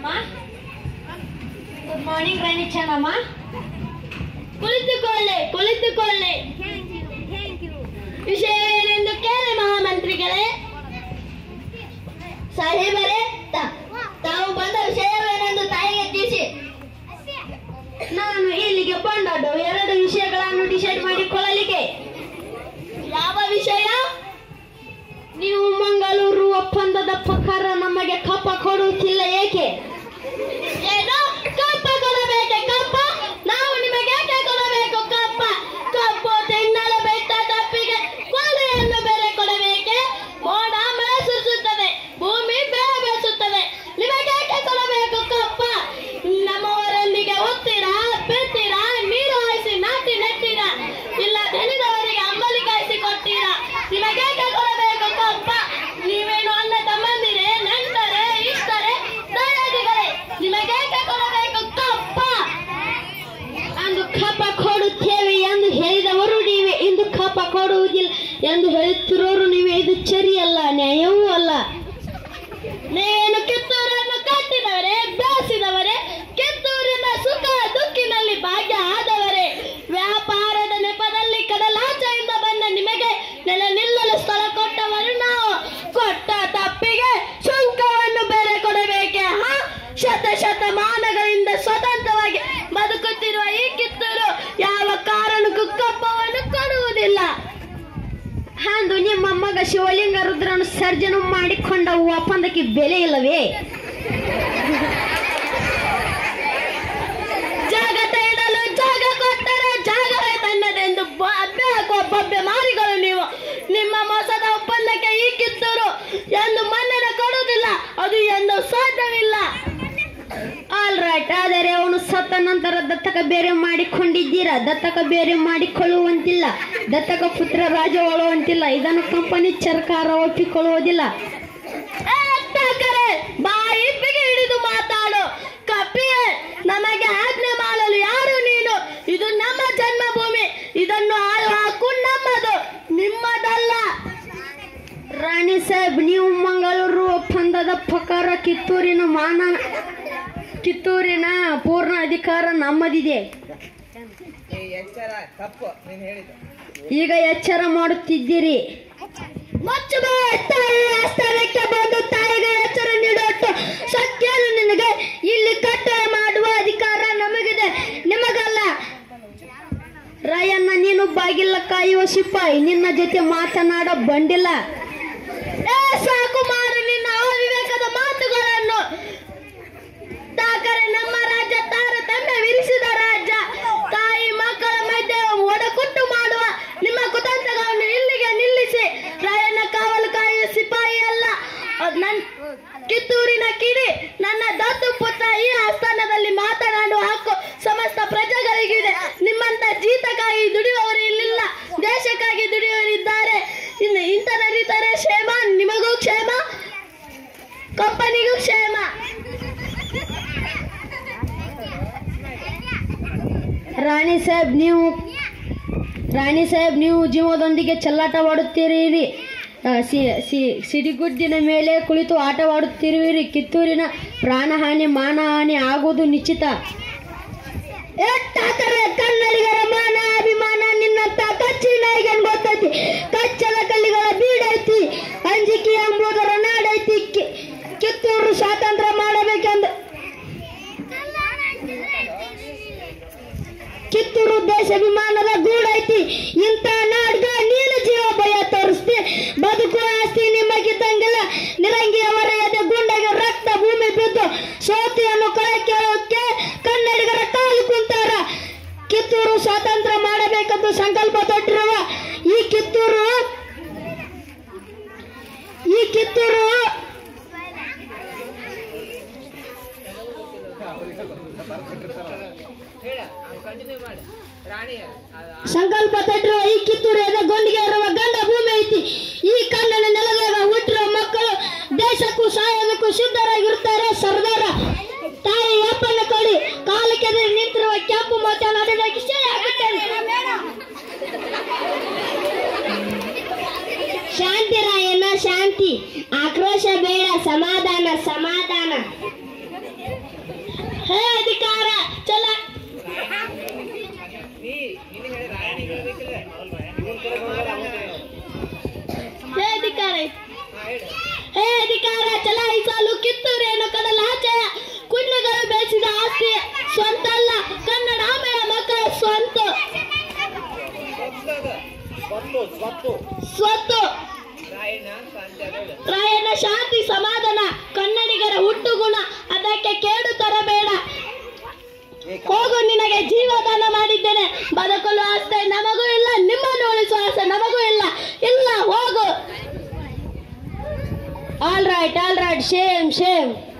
Chennamma good morning Rani Chennamma ಕುಳಿತುಕೊಳ್ಳಿ ಕುಳಿತುಕೊಳ್ಳಿ ವಿಷಯ ಏನೆಂದು ಕೇಳಿ ಮಹಾಮಂತ್ರಿಗಳೇ ಸಾಹೇಬರೇ ತ- ತಾವು ಬಂದ ವಿಷಯವೇನೆಂದು ತಾಯಿಗೆ ತಿಳಿಸಿ ನಾನು ಇಲ್ಲಿಗೆ ಬಂದದ್ದು ಎರಡು ವಿಷಯಗಳನ್ನು ಡಿಸೈಡ್ ಮಾಡಿಕೊಳ್ಳಲಿಕ್ಕೆ ಯಾವ ವಿಷಯ ನೀವು ಮಂಗಳೂರು ಒಪ್ಪಂದದ ಪ್ರಕಾರ ನಮಗೆ ಕಪ್ಪ ಕೊಡುತ್ತಿಲ್ಲ ಏಕೆ ಏನು ಕಪ್ಪ ಕೊಡಬೇಕೆ ಕಪ್ಪ ನಾವು ನಿಮಗೆ ಏಕೆ ಕೊಡಬೇಕು ಕಪ್ಪ ಕಪ್ಪು ತಿನ್ನಲು ಬೆಟ್ಟ ತಪ್ಪಿಗೆ ಕೊಲೆಯನ್ನು ಬೇರೆ ಕೊಡಬೇಕೆ ಮೋಡ ಮಳೆ ಸುರಿಸುತ್ತದೆ ಭೂಮಿ ಬೇರೆ ಬೆಳೆಸುತ್ತದೆ ನಿಮಗೆ ಏಕೆ ಕೊಡಬೇಕು ಕಪ್ಪ ನಮ್ಮವರೊಂದಿಗೆ ಒತ್ತೀರಾ ಬಿತ್ತೀರಾ ನೀರು ಹಾಯಿಸಿ ನಾಟಿ ನೆತ್ತೀರಾ ಇಲ್ಲ ದಣಿದವರಿಗೆ ಅಂಬಲಿ ಕಾಯಿಸಿ ಕೊಡ್ತೀರಾ ನಿಮಗೆ ಏಕೆ ಕೊಡಬೇಕು ಕಪ್ಪ ನೀವೇನು ಅಣ್ಣ ತಮ್ಮಂದಿರೇ ನೆಂಟರೆ ಇಷ್ಟರೆ ದಯಾದಿಗಳೇ ನಿಮಗೆ ಏಕೆ ಕೊಡಬೇಕು ಕಪ್ಪ ಅಂದು ಕಪ್ಪ ಕೊಡುತ್ತೇವೆ ಎಂದು ಹೇಳಿದವರು ನೀವೇ ಇಂದು ಕಪ್ಪ ಕೊಡುವುದಿಲ್ಲ ಎಂದು ಹೇಳುತ್ತಿರೋರು ನೀವೇ ಇದು ಸರಿಯಲ್ಲ ನ್ಯಾಯವೂ ಅಲ್ಲ ನೀವೇನು ಕಿತ್ತೂರನ್ನು ಕಟ್ಟಿದವರೇ ಬೆಳೆಸಿದವರೇ ಕಿತ್ತೂರಿನ ಸುಖ ದುಃಖಿನಲ್ಲಿ ಭಾಗ್ಯ ಆದವರೇ ವ್ಯಾಪಾರದ ನೆಪದಲ್ಲಿ ಕಡಲಾಚೆಯಿಂದ ಬಂದ ನಿಮಗೆ ನೆಲೆ ನಿಲ್ಲಲು ಸ್ಥಳ ಕೊಟ್ಟವರು ನಾವು ಕೊಟ್ಟ ತಪ್ಪಿಗೆ ಸುಂಕವನ್ನು ಬೇರೆ ಕೊಡಬೇಕೆ ಹಾ ಶತ ಶತಮಾನಗಳಿಂದ ಸ್ವತಂತ್ರವಾಗಿ ಬದುಕುತ್ತಿರುವ ಈ ಕಿತ್ತೂರು ಯಾವ ಕಾರಣಕ್ಕೂ ಕಪ್ಪವನ್ನು ಕೊಡುವುದಿಲ್ಲ ಅಂದು ನಿಮ್ಮ ಮಗ ಶಿವಲಿಂಗ ರುದ್ರನು ಸರ್ಜನ ಮಾಡಿಕೊಂಡ ಒಪ್ಪಂದಕ್ಕೆ ಬೆಲೆ ಇಲ್ಲವೇ ಜಾಗ ಇಡಲು ಜಾಗ ಕೊಟ್ಟರೆ ಜಾಗವೇ ತನ್ನದೆಂದು ಬಬ್ಬೆ ಹಾಕುವ ಬಬ್ಬೆ ಮಾರಿಗಳು ನೀವು ನಿಮ್ಮ ಮೋಸದ ಒಪ್ಪಂದಕ್ಕೆ ಈ ಕಿತ್ತೂರು ಎಂದು ಮನ್ನಣೆ ಕೊಡುವುದಿಲ್ಲ ಅದು ಎಂದು ಸಾಧ್ಯವಿಲ್ಲ ಆಲ್ ರೈಟ್ ಆದರೆ ಅವನು ಸತ್ತ ನಂತರ ದತ್ತಕ ಬೇರೆ ಮಾಡಿಕೊಂಡಿದ್ದೀರಾ ದತ್ತಕ ಬೇರೆ ಮಾಡಿಕೊಳ್ಳುವಂತಿಲ್ಲ ದತ್ತಕ ಪುತ್ರ ರಾಜ ಒಳ್ಳುವಂತಿಲ್ಲ ಇದನ್ನು ಕಂಪನಿ ಸರ್ಕಾರ ಒಪ್ಪಿಕೊಳ್ಳುವುದಿಲ್ಲ ಏ, ಅತ್ತಾಕರೆ, ಬಾಯಿ ಬಿಗಿ ಹಿಡಿದು ಮಾತಾಡು ಕಪ್ಪಿಯೇ ನಮಗೆ ಆಜ್ಞೆ ಮಾಡಲು ಯಾರು ನೀನು ಇದು ನಮ್ಮ ಜನ್ಮಭೂಮಿ ಇದನ್ನು ಆಳು ಹಾಕು ನಮ್ಮದು ನಿಮ್ಮದಲ್ಲ ರಾಣಿ ಸಾಹೇಬ್ ನೀವು ಮಂಗಳೂರು ಒಪ್ಪಂದದ ಪ್ರಕಾರ ಕಿತ್ತೂರಿನ ಮಾನ ಕಿತ್ತೂರಿನ ಪೂರ್ಣ ಅಧಿಕಾರ ನಮ್ಮದಿದೆ ಈ ಎಚ್ಚರ ತಪ್ಪು ನೀನು ಹೇಳಿದ್ದು ಈಗ ಎಚ್ಚರ ಮಾಡುತ್ತಿದ್ದೀರಿ ಮುಚ್ಚು ಬಾಯಿ, ತಾಯಿಯ ಸ್ಥಳಕ್ಕೆ ಬಂದು ತಾಯಿಗೆ ಎಚ್ಚರ ನೀಡೋಟ್ಟು ಸತ್ಯನು ನಿನಗೆ ಇಲ್ಲಿ ಕಟ್ಟಳೆ ಮಾಡುವ ಅಧಿಕಾರ ನಮಗಿದೆ ನಿಮಗಲ್ಲ ರಾಯಣ್ಣ ನೀನು ಬಾಗಿಲ ಕಾಯುವ ಸಿಪಾಯಿ ನಿನ್ನ ಜೊತೆ ಮಾತನಾಡ ಬಂಡಿಲ್ಲ ಏ ಸಾಕು ಮಾರು ನಿನ್ನ ಅವಿವೇಕದ ಮಾತುಗಳನ್ನು ತಾಕರೆ ನಮ್ಮ ರಾಜ್ಯ ತಾರತಮ್ಯ ವಿರಿಸಿದ ರಾಜ್ಯ ತಾಯಿ ಮಕ್ಕಳ ಮಧ್ಯೆ ಒಡಕುಟ್ಟು ಮಾಡುವ ನಿಮ್ಮ ಕುತಂತ್ರಗಳನ್ನು ಇಲ್ಲಿಗೆ ನಿಲ್ಲಿಸಿ ರಾಯಣ್ಣ ಕಾವಲು ಕಾಯುವ ಸಿಪಾಯಿ ಅಲ್ಲ ಅದ್ ನನ್ ಕಿತ್ತೂರಿನ ಕಿಡಿ ನನ್ನ ದತ್ತು ಪುತ್ರ ಈ ಆಸ್ಥಾನದಲ್ಲಿ ಮಾತನಾಡುವ ಹಕ್ಕು ಸಮಸ್ತ ಪ್ರಜೆಗಳಿಗಿದೆ ನಿಮ್ಮಂತ ಜೀತಕ್ಕಾಗಿ ದುಡಿಯುವವರು ಇಲ್ಲಿಲ್ಲ ದೇಶಕ್ಕಾಗಿ ದುಡಿಯುವವರಿದ್ದಾರೆ ಇನ್ನು ಇಂಥದರಿದ್ದಾರೆ ಕ್ಷೇಮ ನಿಮಗೂ ಕ್ಷೇಮ ಕಂಪನಿಗೂ ಕ್ಷೇಮ ರಾಣಿ ಸಾಹೇಬ್ ನೀವು ರಾಣಿ ಸಾಹೇಬ್ ನೀವು ಜೀವದೊಂದಿಗೆ ಚೆಲ್ಲಾಟವಾಡುತ್ತೀರಿ ಆ, ಸಿ- ಸಿ- ಸಿಡಿಗುಡ್ಡಿನ ಮೇಲೆ ಕುಳಿತು ಆಟವಾಡುತ್ತಿರುವಿರಿ ಕಿತ್ತೂರಿನ ಪ್ರಾಣಹಾನಿ ಮಾನಹಾನಿ ಆಗುವುದು ನಿಶ್ಚಿತ ಎಷ್ಟಾಕರೆ ಕನ್ನಡಿಗರ ಮಾನ ಅಭಿಮಾನ ನಿನ್ನಂತ ಕಚ್ಚಿನ ನಾಯಿಗೆ ಗೊತ್ತೈತಿ ಕಚ್ಚಲ ಕಲ್ಲಿಗಳ ಬೀಡೈತಿ ಅಂಜಿಕೆ ಎಂಬುದರ ನಾಡೈತಿ ಕಿ- ಕಿತ್ತೂರು ಸ್ವಾತಂತ್ರ್ಯ ಮಾಡಬೇಕೆಂದು ಕಿತ್ತೂರು ದೇಶಾಭಿಮಾನದ ಗೂಡೈತಿ ಇಂಥ ನಾಡ್ಗ ನೀನು ಜೀವ ಭಯ ತೋರಿಸ್ತಿ ಬದುಕು ಆಸ್ತಿ ನಿಮಗಿದ್ದಂಗಿಲ್ಲ ನಿರಂಗಿಯವರ ಎದೆ ಗುಂಡೆಗೆ ರಕ್ತ ಭೂಮಿ ಬಿದ್ದು ಸೋತಿಯನ್ನು ಕಳೆ ಕೇಳೋಕೆ ಕನ್ನಡಿಗರ ಕಾಲು ಕುಂತಾರ ಕಿತ್ತೂರು ಸ್ವಾತಂತ್ರ್ಯ ಮಾಡಬೇಕೆಂದು ಸಂಕಲ್ಪ ತೊಟ್ಟಿರುವ ಈ ಕಿತ್ತೂರು ಈ ಕಿತ್ತೂರು ಹೇಳ ಕಂಟಿನ್ಯೂ ಮಾಡಿ ರಾಣಿ ಅದು ಸಂಕಲ್ಪ ತೊಟ್ಟಿರುವ ಈ ಕಿತ್ತೂರು ಎದೆ ಗೊಂಡಿಗೆ ಇರುವ ಗಂಡ ಭೂಮಿ ಐತಿ ಈ ಕನ್ನಡ ನೆಲದಾಗ ಹುಟ್ಟಿರುವ ಮಕ್ಕಳು ದೇಶಕ್ಕೂ ಸಾಯೋದಕ್ಕೂ ಸಿದ್ಧರಾಗಿರುತ್ತಾರೆ ಸರ್ದಾರ ತಾಯಿ ಅಪ್ಪನ ಕೊಡಿ ಕಾಲಕ್ಕೆ ನಿಂತಿರುವ ಕೆಂಪು ಮತ್ತು ನಡೆದಾಗಿ ಶಾಂತಿ ರಾಯಣ್ಣ ಶಾಂತಿ ಆಕ್ರೋಶ ಬೇಡ ಸಮಾಧಾನ ಸಮಾಧಾನ ಹೇ ಅಧಿಕಾರ ಚಲ ನೀ ನಿನ್ನ ಹೇಳಿ ರಾಯಣಿಗೆ ಹೇಳ್ಬೇಕಿಲ್ಲ ಇವನ್ ಕಡೆ ನೋಡ್ಬೇಡ, ಅವನ್ ಕಡೆ ನೋಡು. ಹೇ ಅಧಿಕಾರ ಹಾ, ಹೇಳು ಹೇ ಅಧಿಕಾರ ಚಲಾಯಿಸಲು ಕಿತ್ತೂರೇನು ಕಡಲಾಚೆಯ ಕುಡ್ಲೆಗಳು ಬೆಳೆಸಿದ ಆಸ್ತಿ ಸ್ವಂತ ಅಲ್ಲ ಕನ್ನಡಾಂಬೆಯ ಮಕ್ಕಳ ಸ್ವಂತ ಸ್ವತ್ತದ ಸ್ವತ್ತು ಸ್ವತ್ತು ಸ್ವತ್ತು ರಾಯಣ್ಣ ಅಂತ ಅಂತೇಳಿ ಹೇಳು ರಾಯಣ್ಣ ಶಾಂತಿ ಸಮಾಧಾನ ಕನ್ನಡಿಗರ ಹುಟ್ಟುಗುಣ ಅದಕ್ಕೆ ಕೇಡು ತರಬೇಡ ಹೋಗು ನಿನಗೆ ಜೀವದಾನ ಮಾಡಿದ್ದೇನೆ ಬದುಕಲು ಆಸೆ ನಮಗೂ ಇಲ್ಲ ನಿಮ್ಮನ್ನು ಉಳಿಸುವ ಆಸೆ ನಮಗೂ ಇಲ್ಲ ಇಲ್ಲ ಹೋಗು all right all right shame Shem